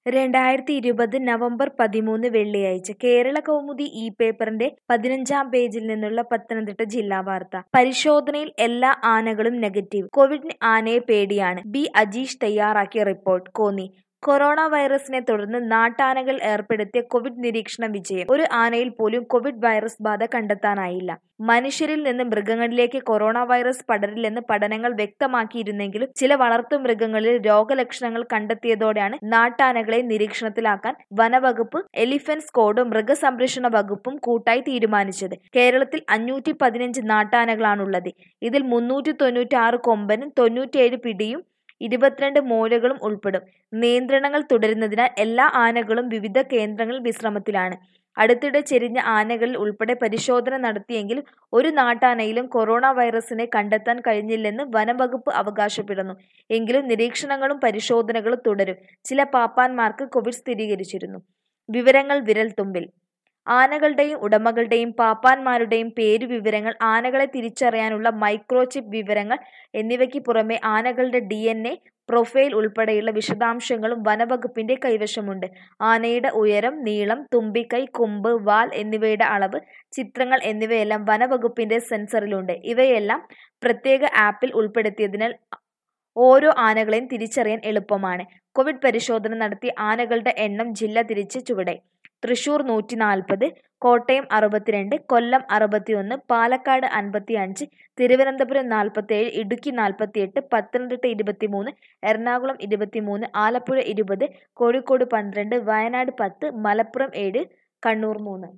രണ്ടായിരത്തി ഇരുപത് നവംബർ പതിമൂന്ന് വെള്ളിയാഴ്ച കേരള കൗമുദി ഈ പേപ്പറിന്റെ പതിനഞ്ചാം പേജിൽ നിന്നുള്ള പത്തനംതിട്ട ജില്ലാ വാർത്ത പരിശോധനയിൽ എല്ലാ ആനകളും നെഗറ്റീവ് കോവിഡിന് ആനയെ പേടിയാണ് ബി അജീഷ് തയ്യാറാക്കിയ റിപ്പോർട്ട് കോന്നി കൊറോണ വൈറസിനെ തുടർന്ന് നാട്ടാനകൾ ഏർപ്പെടുത്തിയ കോവിഡ് നിരീക്ഷണ വിജയം ഒരു ആനയിൽ പോലും കോവിഡ് വൈറസ് ബാധ കണ്ടെത്താനായില്ല മനുഷ്യരിൽ നിന്ന് മൃഗങ്ങളിലേക്ക് കൊറോണ വൈറസ് പടരില്ലെന്ന് പഠനങ്ങൾ വ്യക്തമാക്കിയിരുന്നെങ്കിലും ചില വളർത്തു മൃഗങ്ങളിൽ രോഗലക്ഷണങ്ങൾ കണ്ടെത്തിയതോടെയാണ് നാട്ടാനകളെ നിരീക്ഷണത്തിലാക്കാൻ വനവകുപ്പ് എലിഫന്റ് സ്ക്വാഡും മൃഗസംരക്ഷണ വകുപ്പും കൂട്ടായി തീരുമാനിച്ചത് കേരളത്തിൽ അഞ്ഞൂറ്റി പതിനഞ്ച് നാട്ടാനകളാണുള്ളത് ഇതിൽ മുന്നൂറ്റി തൊണ്ണൂറ്റി ആറ് കൊമ്പനും തൊണ്ണൂറ്റിയേഴ് പിടിയും ഇരുപത്തിരണ്ട് മൂലകളും ഉൾപ്പെടും നിയന്ത്രണങ്ങൾ തുടരുന്നതിനാൽ എല്ലാ ആനകളും വിവിധ കേന്ദ്രങ്ങളിൽ വിശ്രമത്തിലാണ് അടുത്തിടെ ചെരിഞ്ഞ ആനകളിൽ ഉൾപ്പെടെ പരിശോധന നടത്തിയെങ്കിലും ഒരു നാട്ടാനയിലും കൊറോണ വൈറസിനെ കണ്ടെത്താൻ കഴിഞ്ഞില്ലെന്ന് വനംവകുപ്പ് അവകാശപ്പെടുന്നു എങ്കിലും നിരീക്ഷണങ്ങളും പരിശോധനകളും തുടരും ചില പാപ്പാന്മാർക്ക് കോവിഡ് സ്ഥിരീകരിച്ചിരുന്നു വിവരങ്ങൾ വിരൽത്തുമ്പിൽ ആനകളുടെയും ഉടമകളുടെയും പാപ്പാന്മാരുടെയും പേരു വിവരങ്ങൾ ആനകളെ തിരിച്ചറിയാനുള്ള മൈക്രോചിപ്പ് വിവരങ്ങൾ എന്നിവയ്ക്ക് പുറമെ ആനകളുടെ ഡി എൻ എ പ്രൊഫൈൽ ഉൾപ്പെടെയുള്ള വിശദാംശങ്ങളും വനവകുപ്പിന്റെ കൈവശമുണ്ട് ആനയുടെ ഉയരം നീളം തുമ്പിക്കൈ കൊമ്പ് വാൽ എന്നിവയുടെ അളവ് ചിത്രങ്ങൾ എന്നിവയെല്ലാം വനവകുപ്പിന്റെ സെൻസറിലുണ്ട് ഇവയെല്ലാം പ്രത്യേക ആപ്പിൽ ഉൾപ്പെടുത്തിയതിനാൽ ഓരോ ആനകളെയും തിരിച്ചറിയാൻ എളുപ്പമാണ് കോവിഡ് പരിശോധന നടത്തി ആനകളുടെ എണ്ണം ജില്ല തിരിച്ച് ചുവടെ തൃശൂർ നൂറ്റി നാൽപ്പത് കോട്ടയം അറുപത്തിരണ്ട് കൊല്ലം അറുപത്തിയൊന്ന് പാലക്കാട് അൻപത്തി അഞ്ച് തിരുവനന്തപുരം നാൽപ്പത്തേഴ് ഇടുക്കി നാൽപ്പത്തിയെട്ട് പത്തനംതിട്ട ഇരുപത്തിമൂന്ന് എറണാകുളം ഇരുപത്തിമൂന്ന് ആലപ്പുഴ ഇരുപത് കോഴിക്കോട് പന്ത്രണ്ട് വയനാട് പത്ത് മലപ്പുറം ഏഴ് കണ്ണൂർ മൂന്ന്